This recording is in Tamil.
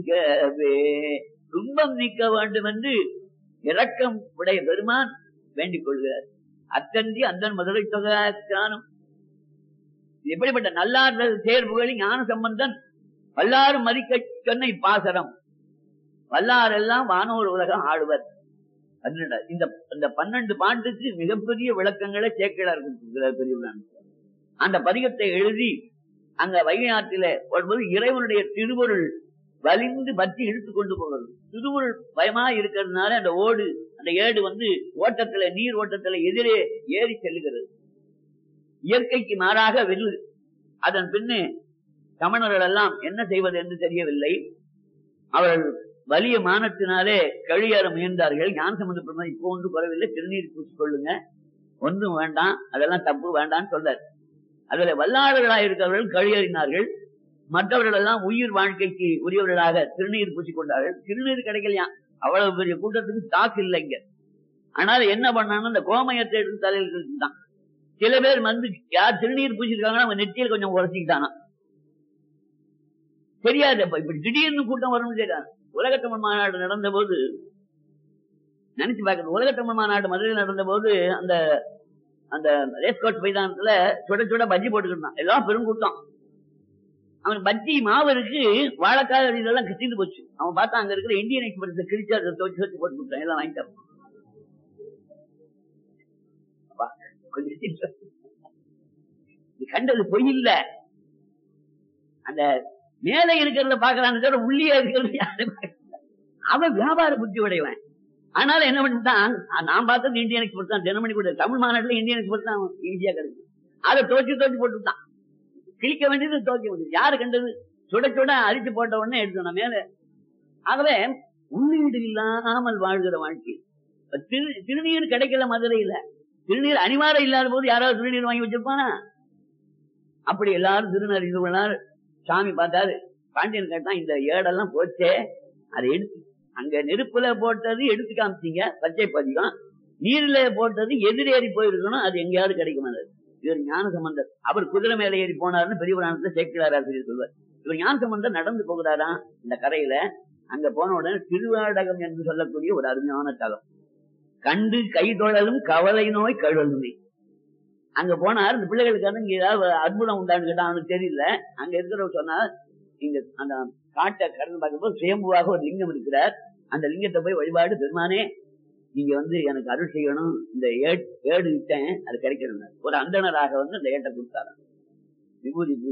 நீங்கவே துன்பம் நீக்க வேண்டும் என்று இரக்கம் உடைய பெருமான் வேண்டிக் கொள்கிறார் அத்தந்தி அந்த மதுரை தொகானும் எப்படிப்பட்ட நல்லார்கள் தேர்வுகளில் ஞான சம்பந்தன் வல்லாறு மதிக்க சொன்ன இப்பாசரம் வல்லாரெல்லாம் வானோர் உலகம் ஆடுவர் பன்னெண்டு இந்த இந்த பன்னெண்டு பாட்டுக்கு மிகப்பெரிய விளக்கங்களை சேக்கிழார் கொடுத்திருக்கிறார் பெரியவரான் அந்த பதிகத்தை எழுதி அங்க வைகை ஆற்றில வரும்போது இறைவனுடைய திருவருள் வலிந்து பற்றி இழுத்து கொண்டு போகிறது திருவருள் பயமா இருக்கிறதுனால அந்த ஓடு அந்த ஏடு வந்து ஓட்டத்துல நீர் ஓட்டத்துல எதிரே ஏறி செல்லுகிறது இயற்கைக்கு மாறாக வெல்லு அதன் பின்னு சமணர்கள் எல்லாம் என்ன செய்வது என்று தெரியவில்லை அவர்கள் வலிய மானத்தினாலே கழியேற முயன்றார்கள் ஞான சம்பந்தப்பட்ட இப்போ ஒன்று குறவில்லை திருநீர் பூசி கொள்ளுங்க ஒன்றும் வேண்டாம் அதெல்லாம் தப்பு வேண்டாம்னு சொல்றார் அதுல வல்லாளர்களாக இருக்கிறவர்கள் கழியறினார்கள் மற்றவர்கள் எல்லாம் உயிர் வாழ்க்கைக்கு உரியவர்களாக திருநீர் பூசிக் கொண்டார்கள் திருநீர் கிடைக்கலையா அவ்வளவு பெரிய கூட்டத்துக்கு ஸ்டாக் இல்லைங்க ஆனால் என்ன பண்ணான்னு அந்த கோமயத்தை எடுத்து தலையில் இருந்தான் சில பேர் வந்து யார் திருநீர் பூசிருக்காங்கன்னா அவன் நெற்றியில் கொஞ்சம் உரசிக்கிட்டானா தெரியாது அப்ப இப்படி திடீர்னு கூட்டம் வரும்னு தெரியாது உலக தமிழ் மாநாடு நடந்த போது நினைச்சு பார்க்கணும் உலக தமிழ் மாநாடு மதுரையில் நடந்த போது அந்த அந்த ரேஸ்கோட் மைதானத்துல சுட சுட பஜ்ஜி போட்டுக்கிட்டான் எல்லாம் பெருங்கூட்டம் அவன் பஜ்ஜி மாவு இருக்கு வாழைக்காய் இதெல்லாம் கிச்சிட்டு போச்சு அவன் பார்த்தா அங்க இருக்கிற இந்தியன் எக்ஸ்பிரஸ் கிழிச்சு அதை தோச்சு தோச்சு போட்டு கொடுத்தான் எல்லாம் வாங்கிட்டான் அப்பா, கொஞ்சம் சிரிச்சா. இது கண்டது பொய் இல்ல அந்த மேலே இருக்கிறத பாக்குறான்னு தவிர உள்ளே இருக்கிறது யாரும் பார்க்கல. அவன் வியாபார புத்தி உடையவன் ஆனாலும் என்ன பண்ணிட்டான் நான் பார்த்தது இந்தியன் எக்ஸ்பிரஸ் தான் தினமணி கூட தமிழ் மாநாட்டுல இந்தியன் எக்ஸ்பிரஸ் தான் ஈஸியா கிடைக்கும் அதை தோச்சு தோச்சு போட்டுட்டான் கிழிக்க வேண்டியது தோக்க வேண்டியது யாரு கண்டது சுட சுட அரிச்சு போட்ட உடனே எடுத்தோம் மேல ஆகவே உள்ளீடு இல்லாமல் வாழ்கிற வாழ்க்கை இப்ப திரு திருநீர் கிடைக்கல மதுரையில திருநீர் அனிவாரம் இல்லாத போது யாராவது திருநீர் வாங்கி வச்சிருப்பானா அப்படி எல்லாரும் திருநறிவுகளார் சாமி பார்த்தாரு பாண்டியன் கேட்டான் இந்த ஏடெல்லாம் போச்சே அதை எடுத்து அங்க நெருப்புல போட்டது எடுத்து காமிச்சீங்க பச்சை பதிகம் நீர்ல போட்டது எதிரேறி போயிருக்கணும் அது எங்கேயாவது கிடைக்கும் அது இவர் ஞான சம்பந்தர் அவர் குதிரை மேல ஏறி போனாருன்னு பெரிய புராணத்துல சேர்க்கிறார் ஆசிரியர் சொல்வார் இவர் ஞான சம்பந்தர் நடந்து போகிறாராம் இந்த கரையில அங்க போன உடனே திருவாடகம் என்று சொல்லக்கூடிய ஒரு அருமையான தலம் கண்டு கை தொழலும் கவலை நோய் கழுவலுமே அங்க போனார் இந்த பிள்ளைகளுக்கு வந்து இங்க ஏதாவது அற்புதம் உண்டான்னு கேட்டா அவனுக்கு தெரியல அங்க இருக்கிறவர் சொன்னார் இங்க அந்த காட்டை கடந்து பார்க்கும்போது சுயம்புவாக ஒரு லிங்கம் இருக்கிறார் அந்த லிங்கத்தை போய் வழிபாடு பெருமானே நீங்க வந்து எனக்கு அருள் செய்யணும் இந்த ஏடு ஏடு விட்டேன் அது கிடைக்கணும் ஒரு அந்தணராக வந்து அந்த ஏட்டை கொடுத்தாராம் விபூதி